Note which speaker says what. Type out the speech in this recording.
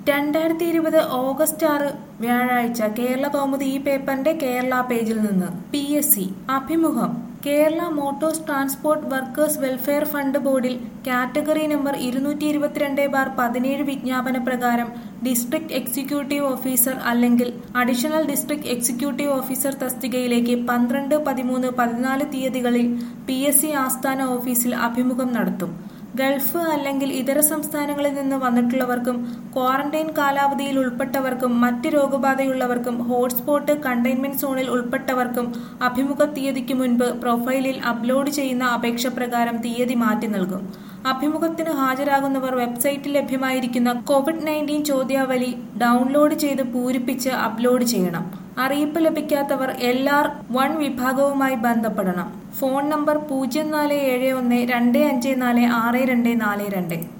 Speaker 1: രണ്ടായിരത്തി ഇരുപത് ഓഗസ്റ്റ് ആറ് വ്യാഴാഴ്ച കേരള കൗമുദി ഈ പേപ്പറിന്റെ കേരള പേജിൽ നിന്ന് പി എസ് സി അഭിമുഖം Kerala motors transport workers welfare fund ബോർഡിൽ കാറ്റഗറി നമ്പർ ഇരുന്നൂറ്റി ഇരുപത്തിരണ്ട് ബാർ പതിനേഴ് വിജ്ഞാപന പ്രകാരം ഡിസ്ട്രിക്ട് എക്സിക്യൂട്ടീവ് ഓഫീസർ അല്ലെങ്കിൽ അഡീഷണൽ ഡിസ്ട്രിക്ട് എക്സിക്യൂട്ടീവ് ഓഫീസർ തസ്തികയിലേക്ക് പന്ത്രണ്ട് പതിമൂന്ന് പതിനാല് തീയതികളിൽ പി എസ് സി ആസ്ഥാന ഓഫീസിൽ അഭിമുഖം നടത്തും ഗൾഫ് അല്ലെങ്കിൽ ഇതര സംസ്ഥാനങ്ങളിൽ നിന്ന് വന്നിട്ടുള്ളവർക്കും ക്വാറന്റൈൻ കാലാവധിയിൽ ഉൾപ്പെട്ടവർക്കും മറ്റ് രോഗബാധയുള്ളവർക്കും ഹോട്ട്സ്പോട്ട് കണ്ടെയ്ൻമെന്റ് സോണിൽ ഉൾപ്പെട്ടവർക്കും അഭിമുഖ തീയതിക്ക് മുൻപ് പ്രൊഫൈലിൽ അപ്ലോഡ് ചെയ്യുന്ന അപേക്ഷ പ്രകാരം തീയതി മാറ്റി നൽകും അഭിമുഖത്തിന് ഹാജരാകുന്നവർ വെബ്സൈറ്റിൽ ലഭ്യമായിരിക്കുന്ന കോവിഡ് നയൻറ്റീൻ ചോദ്യാവലി ഡൗൺലോഡ് ചെയ്ത് പൂരിപ്പിച്ച് അപ്ലോഡ് ചെയ്യണം അറിയിപ്പ് ലഭിക്കാത്തവർ എൽ ആർ വൺ വിഭാഗവുമായി ബന്ധപ്പെടണം ഫോൺ നമ്പർ പൂജ്യം നാല് ഏഴ് ഒന്ന് രണ്ട് അഞ്ച് നാല് ആറ് രണ്ട് നാല് രണ്ട്